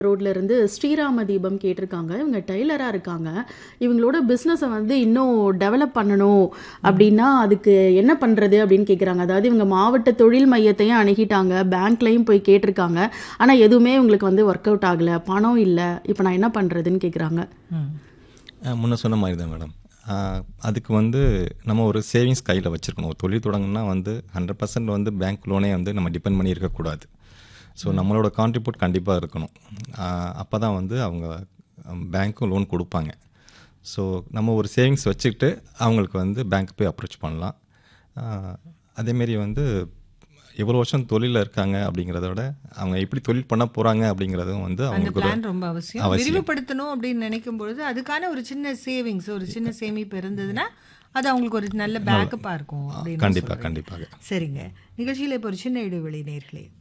ரோட்ல இருந்து ஸ்ரீராம தீபம் கேட்டிருக்காங்க இவங்க டெய்லரா இருக்காங்க இவங்களோட பிஸ்னஸை வந்து இன்னும் டெவலப் பண்ணணும் அப்படின்னா அதுக்கு என்ன பண்றது அப்படின்னு கேட்குறாங்க அதாவது இவங்க மாவட்ட தொழில் மையத்தையும் அணுகிட்டாங்க பேங்க்லையும் போய் கேட்டிருக்காங்க ஆனா எதுவுமே இவங்களுக்கு வந்து ஒர்க் அவுட் ஆகல பணம் இல்லை இப்போ நான் என்ன பண்றதுன்னு கேட்குறாங்க ம் அஹ் முன்ன சொன்ன மாதிரி தான் மேடம் அஹ் அதுக்கு வந்து நம்ம ஒரு சேவிங்ஸ் கையில் வச்சுருக்கணும் ஒரு தொழில் தொடங்குனா வந்து ஹண்ட்ரட் பர்சன்ட் வந்து பேங்க் லோனே வந்து நம்ம டிபெண்ட் பண்ணி இருக்கக்கூடாது ஸோ நம்மளோட கான்ட்ரிபியூட் கண்டிப்பாக இருக்கணும் அப்போ தான் வந்து அவங்க பேங்க்கும் லோன் கொடுப்பாங்க ஸோ நம்ம ஒரு சேவிங்ஸ் வச்சுக்கிட்டு அவங்களுக்கு வந்து பேங்க் போய் அப்ரோச் பண்ணலாம் அஹ் அதேமாரி வந்து எவ்வளோ வருஷம் தொழிலில் இருக்காங்க அப்படிங்கிறத விட அவங்க எப்படி தொழில் பண்ண போகிறாங்க அப்படிங்கிறதும் வந்து அந்த அவங்களுக்கு ஒரு பிளான் ரொம்ப அவசியம் அவசியம். விரிவுபடுத்தணும் அப்படின்னு நினைக்கும் பொழுது அதுக்கான ஒரு சின்ன சேவிங்ஸ் ஒரு சின்ன சேமிப்பு இருந்ததுன்னா அது அவங்களுக்கு ஒரு நல்ல பேக்கப்பாக இருக்கும் அப்படின்னு கண்டிப்பாக சொல்றீங்க. கண்டிப்பாக சரிங்க நிகழ்ச்சியில் இப்போ ஒரு சின்ன இடைவெளி நேர்களே